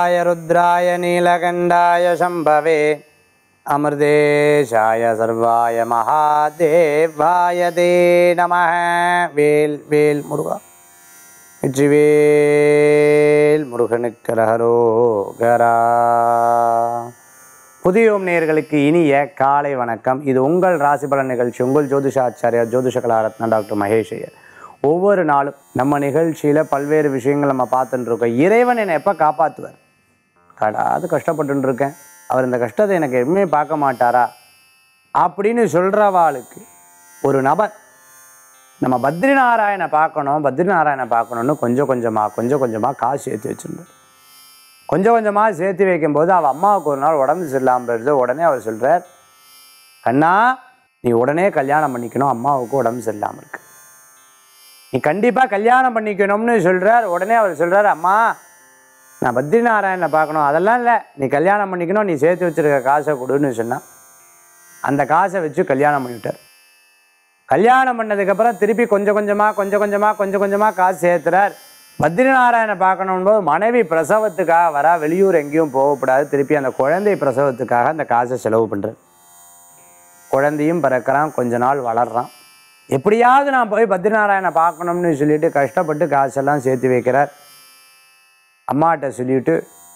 ருத்ராய ருத்ராய நீலகண்டாய சம்பவே அமிர்தேஷாய சர்வாய மகாதேவாய தே நம வேல் வேல் முருகா வெற்றிவேல் முருகனுக்கரகரோகரா புதியோம் நேயர்களுக்கு இனிய காலை வணக்கம் இது உங்கள் ராசிபலன் நிகழ்ச்சி உங்கள் ஜோதிஷாச்சாரியார் ஜோதிஷ கலாரத்னா டாக்டர் மகேஷ் ஐயர் ஒவ்வொரு நாளும் நம்ம நிகழ்ச்சியில் பல்வேறு விஷயங்கள் நம்ம பார்த்துட்டு இருக்கோம் இறைவன் என்னை எப்போ காப்பாற்றுவார் கடாது கஷ்டப்பட்டுன்னு இருக்கேன் அவர் இந்த கஷ்டத்தை எனக்கு எதுவுமே பார்க்க மாட்டாரா அப்படின்னு சொல்கிறவாளுக்கு ஒரு நபர் நம்ம பத்ரிநாராயணை பார்க்கணும் பத்ரிநாராயணை பார்க்கணுன்னு கொஞ்சம் கொஞ்சமாக கொஞ்சம் கொஞ்சமாக காசு சேர்த்து வச்சுருந்தார் கொஞ்சம் கொஞ்சமாக சேர்த்து வைக்கும்போது அவள் அம்மாவுக்கு ஒரு நாள் உடம்பு சரியில்லாமல் போயிடுது உடனே அவர் சொல்கிறார் கண்ணா நீ உடனே கல்யாணம் பண்ணிக்கணும் அம்மாவுக்கு உடம்பு சரியில்லாமல் இருக்கு நீ கண்டிப்பாக கல்யாணம் பண்ணிக்கணும்னு சொல்கிறார் உடனே அவர் சொல்கிறார் அம்மா நான் பத்ரிநாராயணனை பார்க்கணும் அதெல்லாம் இல்லை நீ கல்யாணம் பண்ணிக்கணும் நீ சேர்த்து வச்சிருக்க காசை கொடுன்னு சொன்னா அந்த காசை வச்சு கல்யாணம் பண்ணிவிட்டார் கல்யாணம் பண்ணதுக்கப்புறம் திருப்பி கொஞ்சம் கொஞ்சமாக கொஞ்சம் கொஞ்சமாக கொஞ்சம் கொஞ்சமாக காசு சேர்த்துறார் பத்ரிநாராயணனை பார்க்கணும் போது மனைவி பிரசவத்துக்காக வரா வெளியூர் எங்கேயும் போகக்கூடாது திருப்பி அந்த குழந்தை பிரசவத்துக்காக அந்த காசை செலவு பண்ணுறார் குழந்தையும் பிறக்கிறான் கொஞ்ச நாள் வளர்றான் எப்படியாவது நான் போய் பத்ரிநாராயணனை பார்க்கணும்னு சொல்லிட்டு கஷ்டப்பட்டு காசெல்லாம் சேர்த்து வைக்கிறார் அம்மாட்ட சொல்லிவிட்டு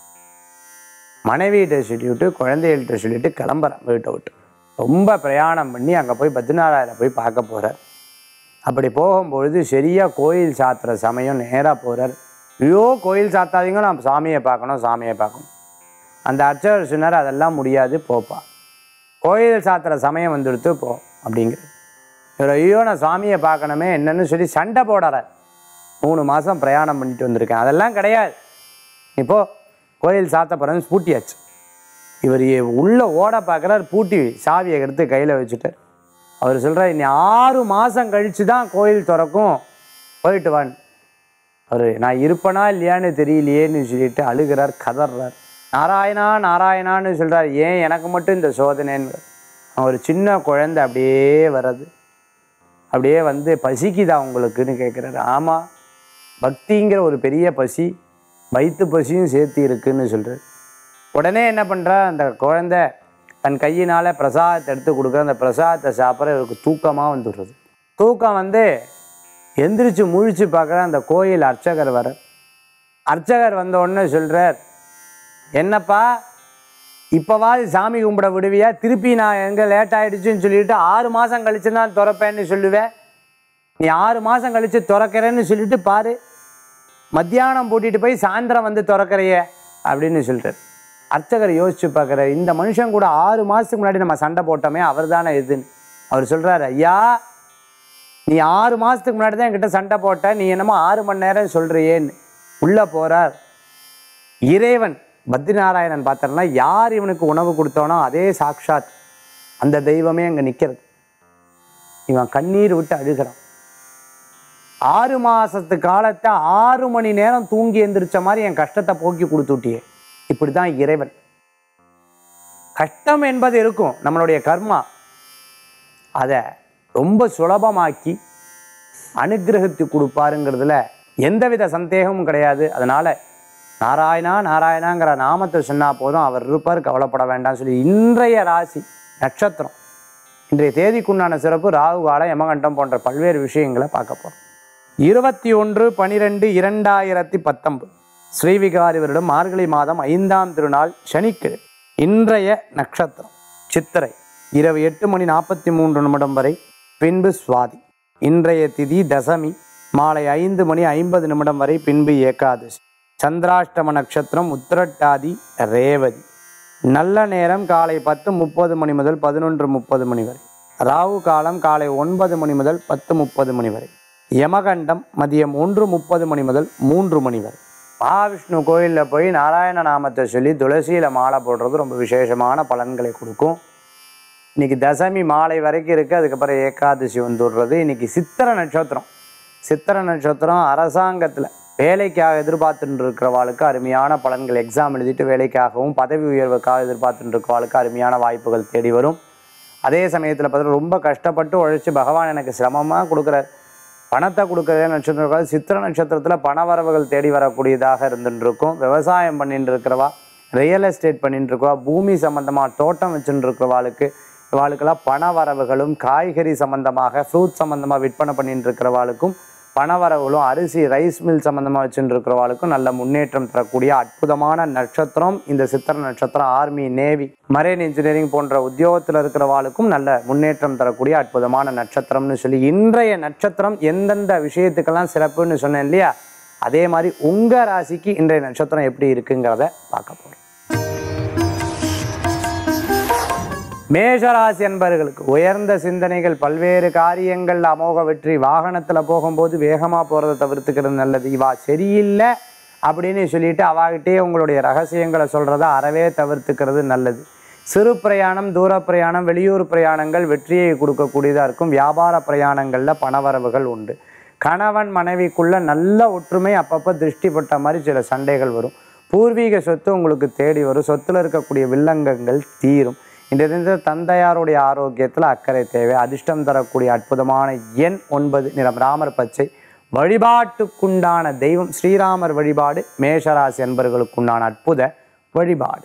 மனைவியிட்ட சொல்லிவிட்டு குழந்தைகள்கிட்ட சொல்லிட்டு கிளம்புறேன் வீட்டை விட்டு ரொம்ப பிரயாணம் பண்ணி அங்கே போய் பத்ரிநாராயணனை போய் பார்க்க போகிறார் அப்படி போகும்பொழுது சரியாக கோயில் சாத்துற சமயம் நேராக போகிறார் ஐயோ கோயில் சாத்தாதீங்க நான் சாமியை பார்க்கணும் சாமியை பார்க்கணும் அந்த அர்ச்சகர் சொன்னார் அதெல்லாம் முடியாது போப்பா கோயில் சாத்துற சமயம் வந்துடுத்து போ அப்படிங்கிறது இவர் ஐயோ நான் சாமியை பார்க்கணுமே என்னன்னு சொல்லி சண்டை போடுறார் மூணு மாதம் பிரயாணம் பண்ணிட்டு வந்திருக்கேன் அதெல்லாம் கிடையாது இப்போ கோயில் சாத்த போகிறேன்னு பூட்டியாச்சு இவர் எ- உள்ள ஓட பார்க்குறாரு பூட்டி சாவியை எடுத்து கையில் வச்சுட்டார் அவர் சொல்கிறார் இனி ஆறு மாதம் கழித்து தான் கோயில் திறக்கும் போயிட்டு வான் அவர் நான் இருப்பனா இல்லையான்னு தெரியலையேன்னு சொல்லிட்டு அழுகிறார் கதறார் நாராயணா நாராயணான்னு சொல்கிறார் ஏன் எனக்கு மட்டும் இந்த சோதனைன்னு அவன் ஒரு சின்ன குழந்தை அப்படியே வர்றது அப்படியே வந்து பசிக்குதா உங்களுக்குன்னு கேட்குறாரு ஆமாம் பக்திங்கிற ஒரு பெரிய பசி வயிற்று பசியும் சேர்த்து இருக்குன்னு சொல்கிறார் உடனே என்ன பண்ணுறா அந்த குழந்தை தன் கையினால் பிரசாதத்தை எடுத்து கொடுக்குற அந்த பிரசாதத்தை சாப்பிட்ற இவருக்கு தூக்கமாக வந்துடுறது தூக்கம் வந்து எந்திரிச்சு முழிச்சு பார்க்குற அந்த கோயில் அர்ச்சகர் வர அர்ச்சகர் வந்த உடனே சொல்கிறார் என்னப்பா இப்போவாது சாமி கும்பிட விடுவியா திருப்பி நான் எங்கே லேட் ஆயிடுச்சுன்னு சொல்லிட்டு ஆறு மாதம் கழிச்சு தான் திறப்பேன்னு சொல்லுவேன் நீ ஆறு மாதம் கழிச்சு திறக்கிறேன்னு சொல்லிட்டு பாரு மத்தியானம் பூட்டிட்டு போய் சாயந்தரம் வந்து திறக்கிறையே அப்படின்னு சொல்றாரு அர்ச்சகர் யோசிச்சு பார்க்குறாரு இந்த மனுஷன் கூட ஆறு மாதத்துக்கு முன்னாடி நம்ம சண்டை போட்டோமே அவர் தானே இதுன்னு அவர் சொல்றாரு ஐயா நீ ஆறு மாதத்துக்கு முன்னாடி தான் என்கிட்ட சண்டை போட்ட நீ என்னமோ ஆறு மணி நேரம் சொல்றியேன்னு உள்ளே போறார் இறைவன் பத்ரிநாராயணன் பார்த்தோம்னா யார் இவனுக்கு உணவு கொடுத்தானோ அதே சாக்ஷாத் அந்த தெய்வமே அங்கே நிற்கிறது இவன் கண்ணீர் விட்டு அழுகிறான் ஆறு மாசத்து காலத்தை ஆறு மணி நேரம் தூங்கி எந்திரிச்ச மாதிரி என் கஷ்டத்தை போக்கி கொடுத்துட்டியே இப்படி தான் இறைவன் கஷ்டம் என்பது இருக்கும் நம்மளுடைய கர்மா அதை ரொம்ப சுலபமாக்கி அனுக்கிரகித்து கொடுப்பாருங்கிறதுல எந்தவித சந்தேகமும் கிடையாது அதனால நாராயணா நாராயணாங்கிற நாமத்தை சொன்னா போதும் அவர் இருப்பார் கவலைப்பட வேண்டாம் சொல்லி இன்றைய ராசி நட்சத்திரம் இன்றைய தேதிக்குண்டான சிறப்பு ராகு காலம் யமகண்டம் போன்ற பல்வேறு விஷயங்களை பார்க்க போறோம் இருபத்தி ஒன்று பனிரெண்டு இரண்டாயிரத்தி பத்தொன்பது ஸ்ரீவிகாரி வருடம் மார்கழி மாதம் ஐந்தாம் திருநாள் சனிக்கிழமை இன்றைய நட்சத்திரம் சித்திரை இரவு எட்டு மணி நாற்பத்தி மூன்று நிமிடம் வரை பின்பு சுவாதி இன்றைய திதி தசமி மாலை ஐந்து மணி ஐம்பது நிமிடம் வரை பின்பு ஏகாதசி சந்திராஷ்டம நட்சத்திரம் உத்திரட்டாதி ரேவதி நல்ல நேரம் காலை பத்து முப்பது மணி முதல் பதினொன்று முப்பது மணி வரை ராகு காலம் காலை ஒன்பது மணி முதல் பத்து முப்பது மணி வரை யமகண்டம் மதியம் ஒன்று முப்பது மணி முதல் மூன்று மணி வரை மகாவிஷ்ணு கோயிலில் போய் நாராயண நாமத்தை சொல்லி துளசியில் மாலை போடுறது ரொம்ப விசேஷமான பலன்களை கொடுக்கும் இன்னைக்கு தசமி மாலை வரைக்கும் இருக்குது அதுக்கப்புறம் ஏகாதசி வந்துடுறது இன்னைக்கு சித்திர நட்சத்திரம் சித்திர நட்சத்திரம் அரசாங்கத்தில் வேலைக்காக எதிர்பார்த்துட்டு இருக்கிறவாளுக்கு அருமையான பலன்கள் எக்ஸாம் எழுதிட்டு வேலைக்காகவும் பதவி உயர்வுக்காக எதிர்பார்த்துட்டு இருக்கிறவாளுக்கு அருமையான வாய்ப்புகள் தேடி வரும் அதே சமயத்தில் பார்த்தீங்கன்னா ரொம்ப கஷ்டப்பட்டு உழைச்சி பகவான் எனக்கு சிரமமாக கொடுக்குறார் பணத்தை கொடுக்கறதே நட்சத்திரம் இருக்காது சித்திர நட்சத்திரத்தில் பணவரவுகள் தேடி வரக்கூடியதாக இருந்துட்டு இருக்கும் விவசாயம் பண்ணிட்டு இருக்கிறவா ரியல் எஸ்டேட் பண்ணிட்டு இருக்கவா பூமி சம்பந்தமாக தோட்டம் வச்சுட்டு இருக்கிறவாளுக்கு இவாளுக்கெல்லாம் பண வரவுகளும் காய்கறி சம்பந்தமாக ஃப்ரூட் சம்பந்தமாக விற்பனை பண்ணிட்டு இருக்கிறவாளுக்கும் பணவரவுகளும் அரிசி ரைஸ் மில் சம்மந்தமாக வச்சுட்டு இருக்கிறவாளுக்கும் நல்ல முன்னேற்றம் தரக்கூடிய அற்புதமான நட்சத்திரம் இந்த சித்திர நட்சத்திரம் ஆர்மி நேவி மரைன் இன்ஜினியரிங் போன்ற உத்தியோகத்தில் இருக்கிறவாளுக்கும் நல்ல முன்னேற்றம் தரக்கூடிய அற்புதமான நட்சத்திரம்னு சொல்லி இன்றைய நட்சத்திரம் எந்தெந்த விஷயத்துக்கெல்லாம் சிறப்புன்னு சொன்னேன் இல்லையா அதே மாதிரி உங்கள் ராசிக்கு இன்றைய நட்சத்திரம் எப்படி இருக்குங்கிறத பார்க்க போகிறோம் மேஷராசி என்பவர்களுக்கு உயர்ந்த சிந்தனைகள் பல்வேறு காரியங்கள் அமோக வெற்றி வாகனத்தில் போகும்போது வேகமாக போகிறத தவிர்த்துக்கிறது நல்லது இவா சரியில்லை அப்படின்னு சொல்லிட்டு அவாகிட்டே உங்களுடைய ரகசியங்களை சொல்கிறத அறவே தவிர்த்துக்கிறது நல்லது சிறு பிரயாணம் தூர பிரயாணம் வெளியூர் பிரயாணங்கள் வெற்றியை கொடுக்கக்கூடியதாக இருக்கும் வியாபார பிரயாணங்களில் பணவரவுகள் உண்டு கணவன் மனைவிக்குள்ள நல்ல ஒற்றுமை அப்பப்போ திருஷ்டிப்பட்ட மாதிரி சில சண்டைகள் வரும் பூர்வீக சொத்து உங்களுக்கு தேடி வரும் சொத்துல இருக்கக்கூடிய வில்லங்கங்கள் தீரும் இன்றைய தினத்தில் தந்தையாருடைய ஆரோக்கியத்தில் அக்கறை தேவை அதிர்ஷ்டம் தரக்கூடிய அற்புதமான எண் ஒன்பது நிறம் ராமர் பச்சை வழிபாட்டுக்குண்டான தெய்வம் ஸ்ரீராமர் வழிபாடு மேஷராசி என்பவர்களுக்குண்டான அற்புத வழிபாடு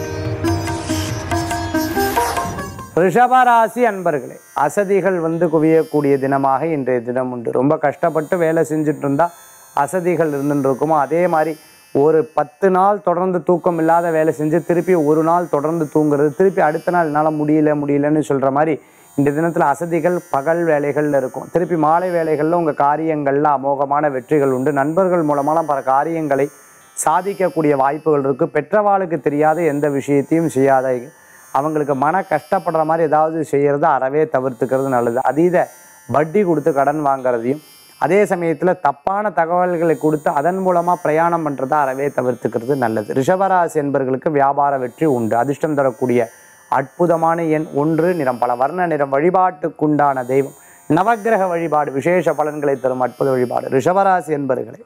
ரிஷபராசி அன்பர்களே அசதிகள் வந்து குவியக்கூடிய தினமாக இன்றைய தினம் உண்டு ரொம்ப கஷ்டப்பட்டு வேலை செஞ்சுட்டு இருந்தா அசதிகள் இருந்துட்டு இருக்குமோ அதே மாதிரி ஒரு பத்து நாள் தொடர்ந்து தூக்கம் இல்லாத வேலை செஞ்சு திருப்பி ஒரு நாள் தொடர்ந்து தூங்குறது திருப்பி அடுத்த நாள் என்னால் முடியல முடியலன்னு சொல்கிற மாதிரி இந்த தினத்தில் அசதிகள் பகல் வேலைகளில் இருக்கும் திருப்பி மாலை வேலைகளில் உங்கள் காரியங்களில் அமோகமான வெற்றிகள் உண்டு நண்பர்கள் மூலமாக பல காரியங்களை சாதிக்கக்கூடிய வாய்ப்புகள் இருக்குது பெற்றவாளுக்கு தெரியாத எந்த விஷயத்தையும் செய்யாத அவங்களுக்கு மன கஷ்டப்படுற மாதிரி ஏதாவது செய்கிறத அறவே தவிர்த்துக்கிறது நல்லது அதீத வட்டி கொடுத்து கடன் வாங்குறதையும் அதே சமயத்தில் தப்பான தகவல்களை கொடுத்து அதன் மூலமாக பிரயாணம் பண்ணுறதை அறவே தவிர்த்துக்கிறது நல்லது ரிஷபராசி என்பர்களுக்கு வியாபார வெற்றி உண்டு அதிர்ஷ்டம் தரக்கூடிய அற்புதமான எண் ஒன்று நிறம் பல வர்ண நிறம் வழிபாட்டுக்குண்டான தெய்வம் நவக்கிரக வழிபாடு விசேஷ பலன்களை தரும் அற்புத வழிபாடு ரிஷபராசி என்பர்களே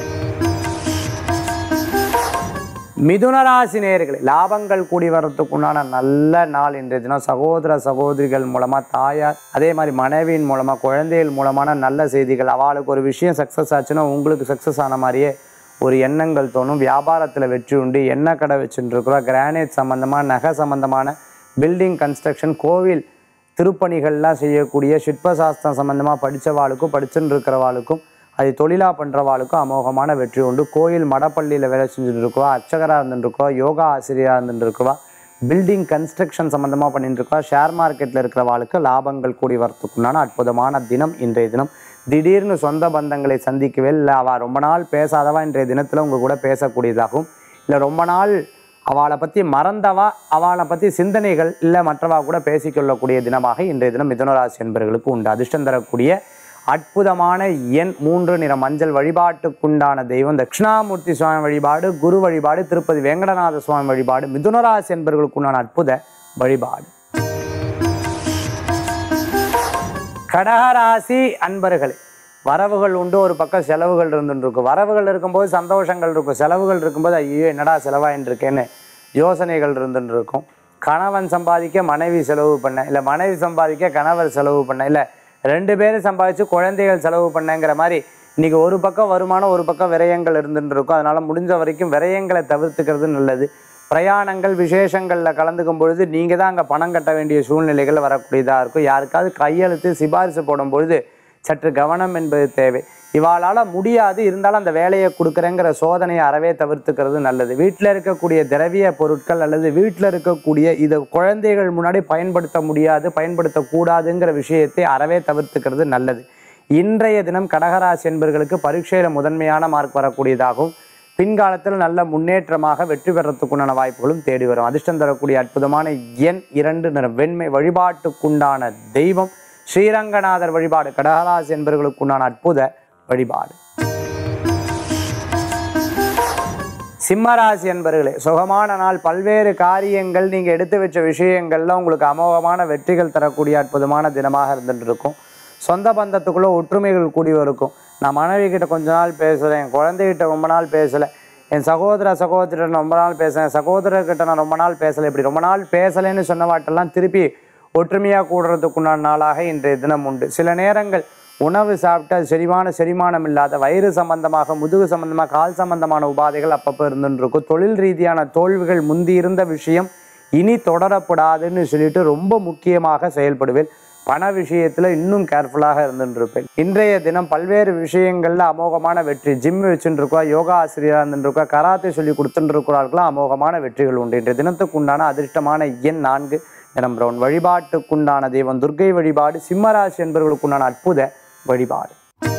மிதுனராசி நேயர்களே லாபங்கள் கூடி வர்றதுக்குண்டான நல்ல நாள் இன்றைய தினம் சகோதர சகோதரிகள் மூலமாக தாயார் அதே மாதிரி மனைவியின் மூலமாக குழந்தைகள் மூலமான நல்ல செய்திகள் அவளுக்கு ஒரு விஷயம் சக்ஸஸ் ஆச்சுன்னா உங்களுக்கு சக்ஸஸ் ஆன மாதிரியே ஒரு எண்ணங்கள் தோணும் வியாபாரத்தில் வெற்றி உண்டு எண்ணெய் கடை வச்சுட்டு இருக்கிறோம் கிரானைட் சம்மந்தமாக நகை சம்மந்தமான பில்டிங் கன்ஸ்ட்ரக்ஷன் கோவில் திருப்பணிகள்லாம் செய்யக்கூடிய சிற்பசாஸ்திரம் சம்மந்தமாக படித்தவாளுக்கும் படிச்சுட்டு இருக்கிறவாளுக்கும் அது தொழிலாக பண்ணுறவாளுக்கும் அமோகமான வெற்றி உண்டு கோயில் மடப்பள்ளியில் வேலை செஞ்சுட்டு இருக்கவா அர்ச்சகராக இருந்துட்டு இருக்கவா யோகா ஆசிரியராக இருந்துட்டு இருக்கவா பில்டிங் கன்ஸ்ட்ரக்ஷன் சம்மந்தமாக பண்ணிட்டு இருக்கவா ஷேர் மார்க்கெட்டில் இருக்கிறவாளுக்கு லாபங்கள் கூடி வரத்துக்குண்டான அற்புதமான தினம் இன்றைய தினம் திடீர்னு சொந்த பந்தங்களை சந்திக்கவே இல்லை அவள் ரொம்ப நாள் பேசாதவா இன்றைய தினத்தில் உங்கள் கூட பேசக்கூடியதாகும் இல்லை ரொம்ப நாள் அவளை பற்றி மறந்தவா அவளை பற்றி சிந்தனைகள் இல்லை மற்றவா கூட பேசிக்கொள்ளக்கூடிய தினமாக இன்றைய தினம் மிதுனராசி என்பவர்களுக்கு உண்டு அதிர்ஷ்டம் தரக்கூடிய அற்புதமான எண் மூன்று நிற மஞ்சள் வழிபாட்டுக்குண்டான தெய்வம் தட்சிணாமூர்த்தி சுவாமி வழிபாடு குரு வழிபாடு திருப்பதி வேங்கடநாத சுவாமி வழிபாடு மிதுனராசி என்பவர்களுக்குண்டான அற்புத வழிபாடு கடகராசி அன்பர்களே வரவுகள் உண்டு ஒரு பக்கம் செலவுகள் இருந்துட்டு இருக்கும் வரவுகள் இருக்கும்போது சந்தோஷங்கள் இருக்கும் செலவுகள் இருக்கும்போது ஐயோ என்னடா செலவாயின்னு இருக்கேன்னு யோசனைகள் இருந்துட்டு இருக்கும் கணவன் சம்பாதிக்க மனைவி செலவு பண்ண இல்லை மனைவி சம்பாதிக்க கணவர் செலவு பண்ண இல்லை ரெண்டு பேரும் சம்பாதிச்சு குழந்தைகள் செலவு பண்ணங்கிற மாதிரி இன்னைக்கு ஒரு பக்கம் வருமானம் ஒரு பக்கம் விரயங்கள் இருந்துட்டு இருக்கும் அதனால முடிஞ்ச வரைக்கும் விரயங்களை தவிர்த்துக்கிறது நல்லது பிரயாணங்கள் விசேஷங்களில் கலந்துக்கும் பொழுது நீங்கள் தான் அங்கே பணம் கட்ட வேண்டிய சூழ்நிலைகள் வரக்கூடியதாக இருக்கும் யாருக்காவது கையெழுத்து சிபாரிசு போடும் பொழுது சற்று கவனம் என்பது தேவை இவாளால் முடியாது இருந்தாலும் அந்த வேலையை கொடுக்குறேங்கிற சோதனையை அறவே தவிர்த்துக்கிறது நல்லது வீட்டில் இருக்கக்கூடிய திரவிய பொருட்கள் அல்லது வீட்டில் இருக்கக்கூடிய இதை குழந்தைகள் முன்னாடி பயன்படுத்த முடியாது பயன்படுத்தக்கூடாதுங்கிற விஷயத்தை அறவே தவிர்த்துக்கிறது நல்லது இன்றைய தினம் கடகராசி என்பர்களுக்கு பரீட்சையில் முதன்மையான மார்க் வரக்கூடியதாகவும் பின்காலத்தில் நல்ல முன்னேற்றமாக வெற்றி பெறத்துக்குண்டான வாய்ப்புகளும் தேடி வரும் அதிர்ஷ்டம் தரக்கூடிய அற்புதமான எண் இரண்டு நிறம் வெண்மை வழிபாட்டுக்குண்டான தெய்வம் ஸ்ரீரங்கநாதர் வழிபாடு கடகராசி என்பவர்களுக்குண்டான அற்புத வழிபாடு சிம்மராசி என்பர்களே சுகமான நாள் பல்வேறு காரியங்கள் நீங்கள் எடுத்து வச்ச விஷயங்கள்ல உங்களுக்கு அமோகமான வெற்றிகள் தரக்கூடிய அற்புதமான தினமாக இருந்துட்டு இருக்கும் சொந்த பந்தத்துக்குள்ள ஒற்றுமைகள் கூடி இருக்கும் நான் மனைவி கிட்ட கொஞ்ச நாள் பேசுகிறேன் என் குழந்தைகிட்ட ரொம்ப நாள் பேசலை என் சகோதர சகோதரன் ரொம்ப நாள் பேசுகிறேன் சகோதரர்கிட்ட நான் ரொம்ப நாள் பேசலை இப்படி ரொம்ப நாள் பேசலைன்னு சொன்னவாட்டெல்லாம் திருப்பி ஒற்றுமையாக கூடுறதுக்குண்டான நாளாக இன்றைய தினம் உண்டு சில நேரங்கள் உணவு சாப்பிட்டு அது செரிமான செரிமானம் இல்லாத வயிறு சம்பந்தமாக முதுகு சம்பந்தமாக கால் சம்பந்தமான உபாதைகள் அப்பப்போ இருந்துட்டு இருக்கும் தொழில் ரீதியான தோல்விகள் முந்தி இருந்த விஷயம் இனி தொடரப்படாதுன்னு சொல்லிட்டு ரொம்ப முக்கியமாக செயல்படுவேன் பண விஷயத்தில் இன்னும் கேர்ஃபுல்லாக இருந்துட்டு இருப்பேன் இன்றைய தினம் பல்வேறு விஷயங்களில் அமோகமான வெற்றி ஜிம் வச்சுட்டு இருக்கா யோகா ஆசிரியராக இருந்துட்டு இருக்கா கராத்தே சொல்லி கொடுத்துட்டு இருக்கிறார்களும் அமோகமான வெற்றிகள் உண்டு இன்றைய தினத்துக்கு உண்டான அதிர்ஷ்டமான எண் நான்கு நிறம் பிரவுன் வழிபாட்டுக்குண்டான தெய்வம் துர்க்கை வழிபாடு சிம்மராசி என்பவர்களுக்குண்டான அற்புத வழிபாடு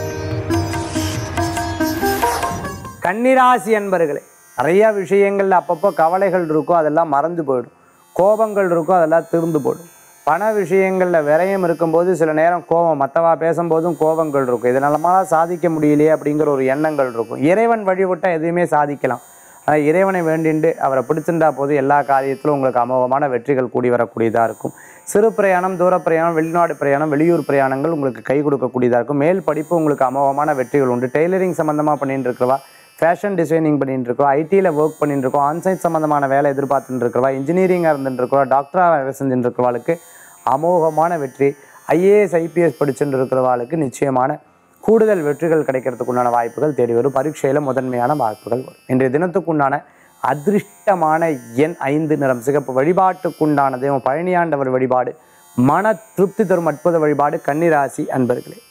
கன்னிராசி என்பர்களே நிறைய விஷயங்கள்ல அப்பப்போ கவலைகள் இருக்கும் அதெல்லாம் மறந்து போயிடும் கோபங்கள் இருக்கும் அதெல்லாம் திருந்து போயிடும் பண விஷயங்களில் விரயம் இருக்கும்போது சில நேரம் கோபம் மற்றவா பேசும்போதும் கோபங்கள் இருக்கும் இது நம்மளால சாதிக்க முடியலையே அப்படிங்கிற ஒரு எண்ணங்கள் இருக்கும் இறைவன் வழிவிட்டால் எதுவுமே சாதிக்கலாம் ஆனால் இறைவனை வேண்டிண்டு அவரை பிடிச்சிருந்தா போது எல்லா காரியத்திலும் உங்களுக்கு அமோகமான வெற்றிகள் கூடி வரக்கூடியதாக இருக்கும் சிறு பிரயாணம் தூர பிரயாணம் வெளிநாடு பிரயாணம் வெளியூர் பிரயாணங்கள் உங்களுக்கு கை கொடுக்கக்கூடியதாக இருக்கும் மேல் படிப்பு உங்களுக்கு அமோகமான வெற்றிகள் உண்டு டெய்லரிங் சம்மந்தமாக பண்ணிட்டு இருக்கிறவா ஃபேஷன் டிசைனிங் பண்ணிட்டு இருக்கோம் ஐடியில் ஒர்க் பண்ணிட்டு இருக்கோம் ஆன்சைட் சம்மந்தமான வேலை எதிர்பார்த்துட்டு இருக்கிறவா இன்ஜினியரிங்காக இருந்துட்டு இருக்கிறவா டாக்டராக வேலை செஞ்சுட்டு இருக்கிறவாளுக்கு அமோகமான வெற்றி ஐஏஎஸ் ஐபிஎஸ் படிச்சுட்டு இருக்கிறவாளுக்கு நிச்சயமான கூடுதல் வெற்றிகள் கிடைக்கிறதுக்குண்டான வாய்ப்புகள் தேடி வரும் பரீட்சையில் முதன்மையான வாய்ப்புகள் வரும் இன்றைய தினத்துக்குண்டான அதிர்ஷ்டமான எண் ஐந்து நிறம் சிகப்பு வழிபாட்டுக்குண்டான தெய்வம் பழனியாண்டவர் வழிபாடு மன திருப்தி தரும் அற்புத வழிபாடு கன்னிராசி அன்பர்களே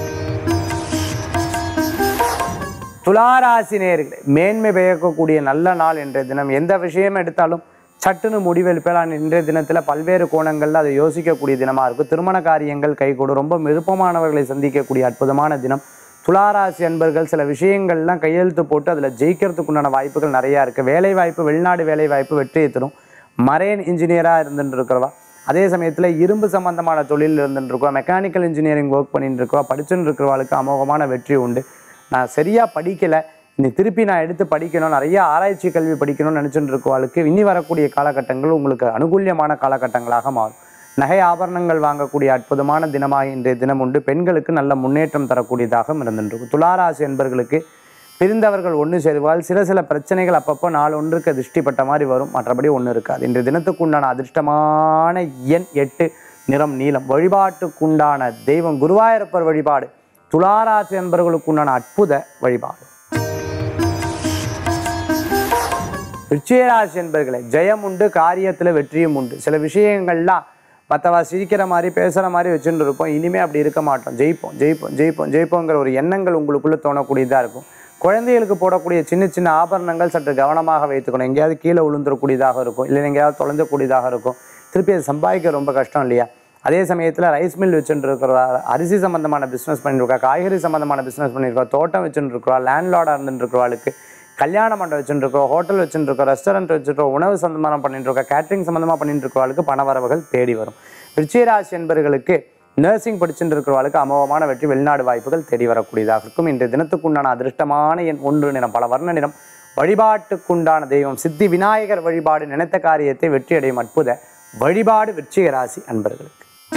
துளாராசி நேர்களே மேன்மை பெயர்க்கக்கூடிய நல்ல நாள் இன்றைய தினம் எந்த விஷயம் எடுத்தாலும் சட்டுன்னு முடிவெடுப்பேன் இன்றைய தினத்தில் பல்வேறு கோணங்களில் அதை யோசிக்கக்கூடிய தினமாக இருக்கும் திருமண காரியங்கள் கைகூடும் ரொம்ப விருப்பமானவர்களை சந்திக்கக்கூடிய அற்புதமான தினம் துளாராசி அன்பர்கள் சில விஷயங்கள்லாம் கையெழுத்து போட்டு அதில் ஜெயிக்கிறதுக்குண்டான வாய்ப்புகள் நிறையா இருக்குது வேலை வாய்ப்பு வெளிநாடு வேலை வாய்ப்பு வெற்றியை தரும் மரேன் இன்ஜினியராக இருந்துட்டு இருக்கிறவா அதே சமயத்தில் இரும்பு சம்பந்தமான தொழில் இருந்துட்டு இருக்கோம் மெக்கானிக்கல் இன்ஜினியரிங் ஒர்க் பண்ணிட்டு இருக்கோம் படிச்சுட்டு இருக்கிறவாளுக்கு அமோகமான வெற்றி உண்டு நான் சரியாக படிக்கலை இனி திருப்பி நான் எடுத்து படிக்கணும் நிறைய ஆராய்ச்சி கல்வி படிக்கணும்னு நினச்சிட்டு இருக்கவாளுக்கு இனி வரக்கூடிய காலகட்டங்கள் உங்களுக்கு அனுகூல்யமான காலகட்டங்களாக மாறும் நகை ஆபரணங்கள் வாங்கக்கூடிய அற்புதமான தினமாக இன்றைய தினம் உண்டு பெண்களுக்கு நல்ல முன்னேற்றம் தரக்கூடியதாக இருந்துருக்கும் துளாராசி என்பர்களுக்கு பிரிந்தவர்கள் ஒன்று சேருவால் சில சில பிரச்சனைகள் அப்பப்போ நாலு ஒன்றுக்கு திருஷ்டிப்பட்ட மாதிரி வரும் மற்றபடி ஒன்று இருக்காது இன்றைய தினத்துக்கு உண்டான அதிர்ஷ்டமான எண் எட்டு நிறம் நீலம் வழிபாட்டுக்குண்டான தெய்வம் குருவாயூரப்பர் வழிபாடு துளாராசி என்பவர்களுக்கு உண்டான அற்புத வழிபாடு ரிச்சிகராசி என்பர்களே ஜெயம் உண்டு காரியத்தில் வெற்றியும் உண்டு சில விஷயங்கள்லாம் மற்றவா சிரிக்கிற மாதிரி பேசுகிற மாதிரி வச்சுட்டு இருப்போம் இனிமே அப்படி இருக்க மாட்டோம் ஜெயிப்போம் ஜெயிப்போம் ஜெயிப்போம் ஜெயிப்போங்கிற ஒரு எண்ணங்கள் உங்களுக்குள்ளே தோணக்கூடியதாக இருக்கும் குழந்தைகளுக்கு போடக்கூடிய சின்ன சின்ன ஆபரணங்கள் சற்று கவனமாக வைத்துக்கணும் எங்கேயாவது கீழே விழுந்துடக்கூடியதாக இருக்கும் இல்லை எங்கேயாவது தொலைஞ்சக்கூடியதாக இருக்கும் திருப்பி அதை சம்பாதிக்க ரொம்ப கஷ்டம் இல்லையா அதே சமயத்தில் ரைஸ் மில் வச்சுட்டு இருக்கிறவா அரிசி சம்மந்தமான பிஸ்னஸ் பண்ணிருக்கா காய்கறி சம்மந்தமான பிஸ்னஸ் பண்ணியிருக்கா தோட்டம் வச்சுட்டு இருக்கிறவா லேண்ட்லார்டாக இருந்துட்டு இருக்கிறவாளுக்கு கல்யாண மண்டபம் வச்சுட்டு இருக்கோம் ஹோட்டல் வச்சுட்டு இருக்கோம் ரெஸ்டாரண்ட் வச்சுருக்கோம் உணவு சம்பந்தமாக பண்ணிட்டு இருக்கோம் கேட்டரிங் சம்மந்தமாக பண்ணிட்டு இருக்கிறவளுக்கு பண வரவுகள் தேடி வரும் விருச்சிகராசி என்பவர்களுக்கு நர்சிங் படிச்சுட்டு இருக்கிறவளுக்கு அமோகமான வெற்றி வெளிநாடு வாய்ப்புகள் தேடி வரக்கூடியதாக இருக்கும் இன்றைய தினத்துக்குண்டான அதிர்ஷ்டமான எண் ஒன்று நிறம் பல வர்ண நிறம் வழிபாட்டுக்குண்டான தெய்வம் சித்தி விநாயகர் வழிபாடு நினைத்த காரியத்தை வெற்றி அடையும் அற்புத வழிபாடு விருச்சிக ராசி அன்பர்களுக்கு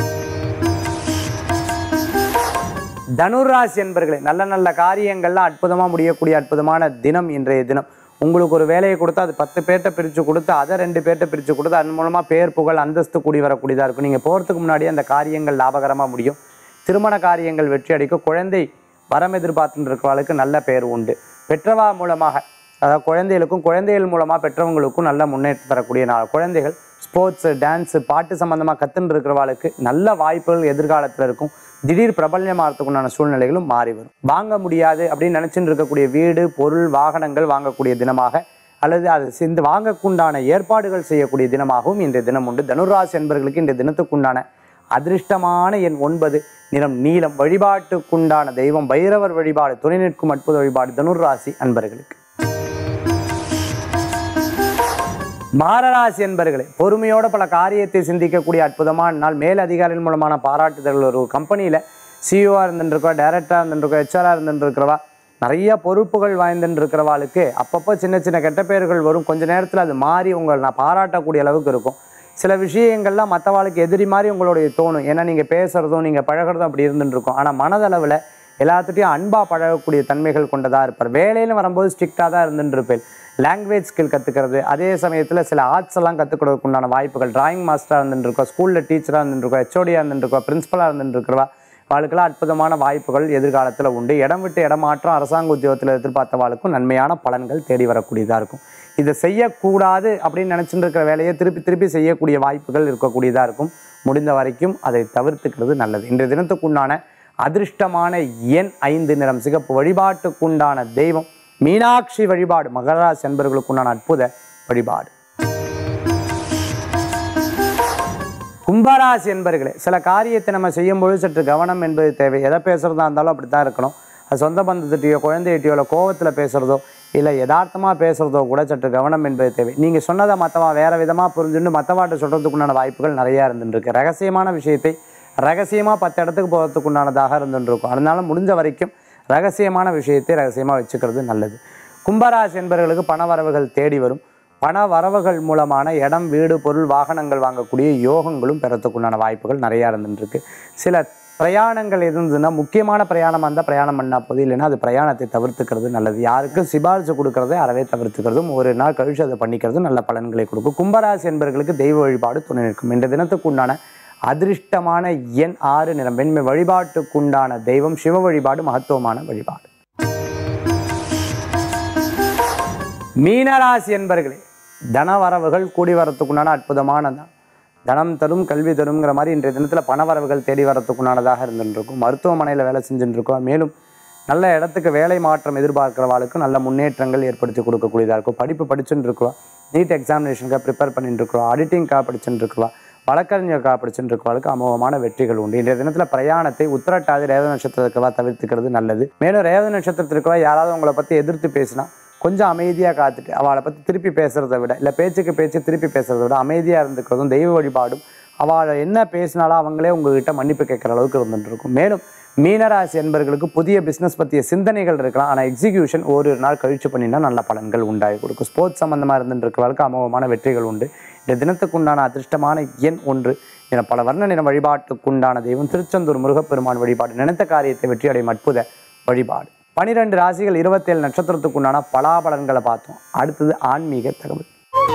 தனுராசி என்பர்களே நல்ல நல்ல காரியங்கள்லாம் அற்புதமாக முடியக்கூடிய அற்புதமான தினம் இன்றைய தினம் உங்களுக்கு ஒரு வேலையை கொடுத்து அது பத்து பேர்கிட்ட பிரித்து கொடுத்து அதை ரெண்டு பேர்கிட்ட பிரித்து கொடுத்து அதன் மூலமாக பேர் புகழ் அந்தஸ்து கூடி வரக்கூடியதாக இருக்கும் நீங்கள் போகிறதுக்கு முன்னாடியே அந்த காரியங்கள் லாபகரமாக முடியும் திருமண காரியங்கள் வெற்றி அடிக்கும் குழந்தை வரம் எதிர்பார்த்துட்டு இருக்கிறவளுக்கு நல்ல பேர் உண்டு பெற்றவா மூலமாக அதாவது குழந்தைகளுக்கும் குழந்தைகள் மூலமாக பெற்றவங்களுக்கும் நல்ல முன்னேற்றம் தரக்கூடிய நாள் குழந்தைகள் ஸ்போர்ட்ஸு டான்ஸு பாட்டு சம்மந்தமாக கற்றுன்னு இருக்கிறவாளுக்கு நல்ல வாய்ப்புகள் எதிர்காலத்தில் இருக்கும் திடீர் பிரபல்யமாகறதுக்குண்டான சூழ்நிலைகளும் மாறி வரும் வாங்க முடியாது அப்படின்னு நினச்சிட்டு இருக்கக்கூடிய வீடு பொருள் வாகனங்கள் வாங்கக்கூடிய தினமாக அல்லது அது சிந்து வாங்கக்குண்டான ஏற்பாடுகள் செய்யக்கூடிய தினமாகவும் இன்றைய தினம் உண்டு தனுராசி என்பவர்களுக்கு இன்றைய தினத்துக்குண்டான அதிர்ஷ்டமான எண் ஒன்பது நிறம் நீலம் வழிபாட்டுக்குண்டான தெய்வம் பைரவர் வழிபாடு துணை நிற்கும் அற்புத வழிபாடு தனுராசி அன்பர்களுக்கு மாரராசி என்பர்களே பொறுமையோட பல காரியத்தை சிந்திக்கக்கூடிய அற்புதமான நாள் மேல் அதிகாரிகள் மூலமான பாராட்டுதல்கள் ஒரு கம்பெனியில் சிஇஓவாக இருந்துருக்கோம் டைரக்டராக இருந்துருக்கோம் ஹெச்ஆராக இருந்துருக்கிறவா நிறைய பொறுப்புகள் வாய்ந்துட்டு இருக்கிறவாளுக்கு அப்பப்போ சின்ன சின்ன கெட்ட பேர்கள் வரும் கொஞ்ச நேரத்தில் அது மாறி உங்களை நான் பாராட்டக்கூடிய அளவுக்கு இருக்கும் சில விஷயங்கள்லாம் மற்றவாளுக்கு எதிரி மாதிரி உங்களுடைய தோணும் ஏன்னா நீங்கள் பேசுகிறதும் நீங்கள் பழகிறதும் அப்படி இருந்துட்டு இருக்கும் ஆனால் மனதளவில் எல்லாத்துட்டையும் அன்பாக பழகக்கூடிய தன்மைகள் கொண்டதாக இருப்பார் வேலையில் வரும்போது ஸ்ட்ரிக்டாக தான் இருந்துட்டு இருப்பேன் லாங்குவேஜ் ஸ்கில் கற்றுக்கிறது அதே சமயத்தில் சில ஆர்ட்ஸ் எல்லாம் கற்றுக்கிறதுக்கு உண்டான வாய்ப்புகள் டிராயிங் மாஸ்டராக இருந்துட்டு இருக்கோம் ஸ்கூலில் டீச்சராக இருந்துட்டு இருக்கோம் ஹெச்ஓடியாக இருந்துட்டு இருக்கோம் பிரின்ஸிபலாக இருந்துட்டு இருக்கிறவா வாழ்க்கெல்லாம் அற்புதமான வாய்ப்புகள் எதிர்காலத்தில் உண்டு இடம் விட்டு இடமாற்றம் அரசாங்க உத்தியோகத்தில் எதிர்பார்த்த வாழ்க்கும் நன்மையான பலன்கள் தேடி வரக்கூடியதாக இருக்கும் இதை செய்யக்கூடாது அப்படின்னு நினச்சிட்டு இருக்கிற வேலையை திருப்பி திருப்பி செய்யக்கூடிய வாய்ப்புகள் இருக்கக்கூடியதாக இருக்கும் முடிந்த வரைக்கும் அதை தவிர்த்துக்கிறது நல்லது இன்றைய தினத்துக்குண்டான அதிர்ஷ்டமான எண் ஐந்து நிறம் சிகப்பு வழிபாட்டுக்குண்டான தெய்வம் மீனாட்சி வழிபாடு மகராசி என்பவர்களுக்குண்டான அற்புத வழிபாடு கும்பராசி என்பர்களே சில காரியத்தை நம்ம செய்யும்பொழுது சற்று கவனம் என்பது தேவை எதை பேசுகிறதா இருந்தாலும் அப்படி தான் இருக்கணும் அது சொந்த பந்தத்திட்டையோ குழந்தைகிட்டையோ இல்லை கோவத்தில் பேசுகிறதோ இல்லை யதார்த்தமாக பேசுகிறதோ கூட சற்று கவனம் என்பது தேவை நீங்கள் சொன்னதை மற்றவன் வேறு விதமாக புரிஞ்சுட்டு மற்றவாட்ட சொல்கிறதுக்குண்டான வாய்ப்புகள் நிறையா இருந்துருக்கு ரகசியமான விஷயத்தை ரகசியமாக பத்து இடத்துக்கு போகிறதுக்குண்டானதாக இருந்துருக்கும் அதனால முடிஞ்ச வரைக்கும் ரகசியமான விஷயத்தை ரகசியமாக வச்சுக்கிறது நல்லது கும்பராசி என்பவர்களுக்கு பண வரவுகள் தேடி வரும் பண வரவுகள் மூலமான இடம் வீடு பொருள் வாகனங்கள் வாங்கக்கூடிய யோகங்களும் பெறத்துக்குண்டான வாய்ப்புகள் நிறையா இருந்துருக்கு சில பிரயாணங்கள் இருந்ததுன்னா முக்கியமான பிரயாணமாக இருந்தால் பிரயாணம் பண்ணால் போது இல்லைன்னா அது பிரயாணத்தை தவிர்த்துக்கிறது நல்லது யாருக்கும் சிபாரிசு கொடுக்கறதை அறவே தவிர்த்துக்கிறதும் ஒரு நாள் கழிச்சு அதை பண்ணிக்கிறதும் நல்ல பலன்களை கொடுக்கும் கும்பராசி என்பவர்களுக்கு தெய்வ வழிபாடு துணை நிற்கும் இந்த தினத்துக்குண்டான அதிர்ஷ்டமான எண் ஆறு நிறம் வெண்மை வழிபாட்டுக்குண்டான தெய்வம் சிவ வழிபாடு மகத்துவமான வழிபாடு மீனராசி என்பர்களே தன வரவுகள் கூடி வரத்துக்குண்டான அற்புதமான தான் தனம் தரும் கல்வி தருங்கிற மாதிரி இன்றைய தினத்தில் பண வரவுகள் தேடி வரத்துக்குண்டானதாக இருந்துருக்கும் மருத்துவமனையில் வேலை செஞ்சுட்டு இருக்கோம் மேலும் நல்ல இடத்துக்கு வேலை மாற்றம் எதிர்பார்க்கிறவாளுக்கு நல்ல முன்னேற்றங்கள் ஏற்படுத்தி கொடுக்கக்கூடியதாக இருக்கும் படிப்பு படிச்சுட்டு இருக்கோம் நீட் எக்ஸாமினேஷனுக்காக ப்ரிப்பேர் பண்ணிட்டு இருக்கிறோம் ஆடிட்டிங்காக படிச்சுட்டு இருக்கிறோம் வழக்கறிஞருக்காக படிச்சுட்டு இருக்கிறவளுக்கு அமோகமான வெற்றிகள் உண்டு இன்றைய தினத்தில் பிரயாணத்தை உத்திரட்டாதி ரேவ நட்சத்திரத்துக்கவா தவிர்த்துக்கிறது நல்லது மேலும் ரேவ நட்சத்திரத்திற்கவா யாராவது உங்களை பற்றி எதிர்த்து பேசினா கொஞ்சம் அமைதியாக காத்துட்டு அவளை பற்றி திருப்பி பேசுகிறத விட இல்லை பேச்சுக்கு பேச்சு திருப்பி பேசுகிறத விட அமைதியாக இருந்துக்கிறதும் தெய்வ வழிபாடும் அவளை என்ன பேசினாலும் அவங்களே உங்ககிட்ட மன்னிப்பு கேட்குற அளவுக்கு இருந்துட்டு இருக்கும் மேலும் மீனராசி என்பவர்களுக்கு புதிய பிஸ்னஸ் பற்றிய சிந்தனைகள் இருக்கலாம் ஆனால் எக்ஸிகியூஷன் ஓரிரு நாள் கழிச்சு பண்ணினா நல்ல பலன்கள் உண்டாகி கொடுக்கும் ஸ்போர்ட்ஸ் சம்மந்தமாக இருந்துட்டு இருக்கிறவர்களுக்கு அமோகமான வெற்றிகள் உண்டு இந்த தினத்துக்குண்டான அதிர்ஷ்டமான எண் ஒன்று என பல வர்ண நிற வழிபாட்டுக்குண்டான தெய்வம் திருச்செந்தூர் முருகப்பெருமான் வழிபாடு நினைத்த காரியத்தை வெற்றியடையும் அற்புத வழிபாடு பனிரெண்டு ராசிகள் இருபத்தேழு நட்சத்திரத்துக்குண்டான பலாபலன்களை பார்த்தோம் அடுத்தது ஆன்மீக தகவல்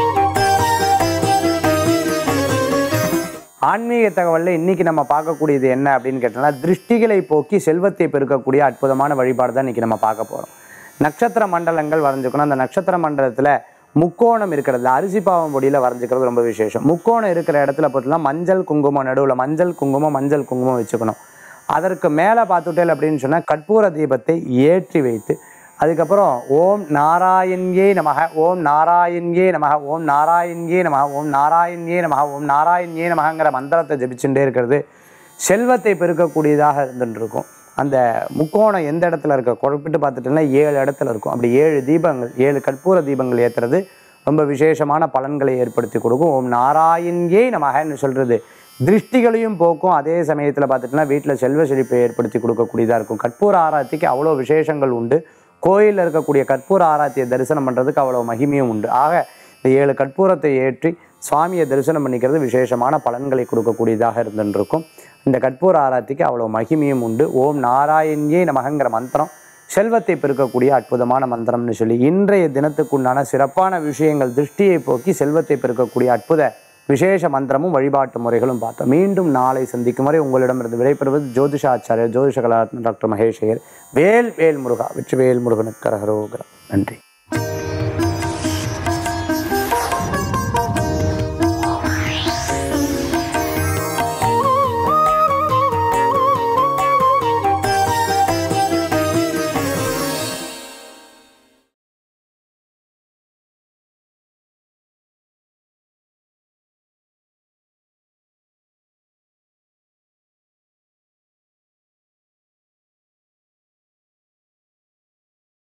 ஆன்மீக தகவலில் இன்னைக்கு நம்ம பார்க்கக்கூடியது என்ன அப்படின்னு கேட்டோம்னா திருஷ்டிகளை போக்கி செல்வத்தை பெருக்கக்கூடிய அற்புதமான வழிபாடு தான் இன்னைக்கு நம்ம பார்க்க போகிறோம் நட்சத்திர மண்டலங்கள் வரைஞ்சுக்கணும் அந்த நட்சத்திர மண்டலத்தில் முக்கோணம் இருக்கிறது அரிசி பாவம் பொடியில் வரைஞ்சிக்கிறது ரொம்ப விசேஷம் முக்கோணம் இருக்கிற இடத்துல பார்த்தீங்கன்னா மஞ்சள் குங்குமம் நடுவில் மஞ்சள் குங்குமம் மஞ்சள் குங்குமம் வச்சுக்கணும் அதற்கு மேலே பார்த்துட்டேல் அப்படின்னு சொன்னால் கற்பூர தீபத்தை ஏற்றி வைத்து அதுக்கப்புறம் ஓம் நாராயண்யே நமக ஓம் நாராயண்யே நமக ஓம் நாராயண்யே நமக ஓம் நாராயண்யே நமக ஓம் நாராயண்யே நமகங்கிற மந்திரத்தை ஜபிச்சுட்டே இருக்கிறது செல்வத்தை பெருக்கக்கூடியதாக இருந்துட்டு இருக்கும் அந்த முக்கோணம் எந்த இடத்துல இருக்க குறிப்பிட்டு பார்த்துட்டோம்னா ஏழு இடத்துல இருக்கும் அப்படி ஏழு தீபங்கள் ஏழு கற்பூர தீபங்கள் ஏற்றுறது ரொம்ப விசேஷமான பலன்களை ஏற்படுத்தி கொடுக்கும் ஓம் நாராயண்யே நமகன்னு சொல்கிறது திருஷ்டிகளையும் போக்கும் அதே சமயத்தில் பார்த்துட்டோம்னா வீட்டில் செல்வ செழிப்பை ஏற்படுத்தி கொடுக்கக்கூடியதாக இருக்கும் கற்பூர ஆராத்திக்கு அவ்வளோ விசேஷங்கள் உண்டு கோயிலில் இருக்கக்கூடிய கற்பூர ஆராத்தியை தரிசனம் பண்ணுறதுக்கு அவ்வளோ மகிமையும் உண்டு ஆக இந்த ஏழு கற்பூரத்தை ஏற்றி சுவாமியை தரிசனம் பண்ணிக்கிறது விசேஷமான பலன்களை கொடுக்கக்கூடியதாக இருந்துருக்கும் இந்த கற்பூர ஆராத்திக்கு அவ்வளோ மகிமையும் உண்டு ஓம் நாராயண்யே நமகங்கிற மந்திரம் செல்வத்தை பெருக்கக்கூடிய அற்புதமான மந்திரம்னு சொல்லி இன்றைய தினத்துக்குண்டான சிறப்பான விஷயங்கள் திருஷ்டியை போக்கி செல்வத்தை பெருக்கக்கூடிய அற்புத விசேஷ மந்திரமும் வழிபாட்டு முறைகளும் பார்த்தோம் மீண்டும் நாளை சந்திக்கும் வரை உங்களிடமிருந்து விடைபெறுவது ஜோதிஷாச்சாரியர் ஜோதிஷ கலாத்ம டாக்டர் மகேஷ் ஐயர் வேல் வேல் முருகா வெற்றி வேல் முருகனுக்கு கரகரோகரம் நன்றி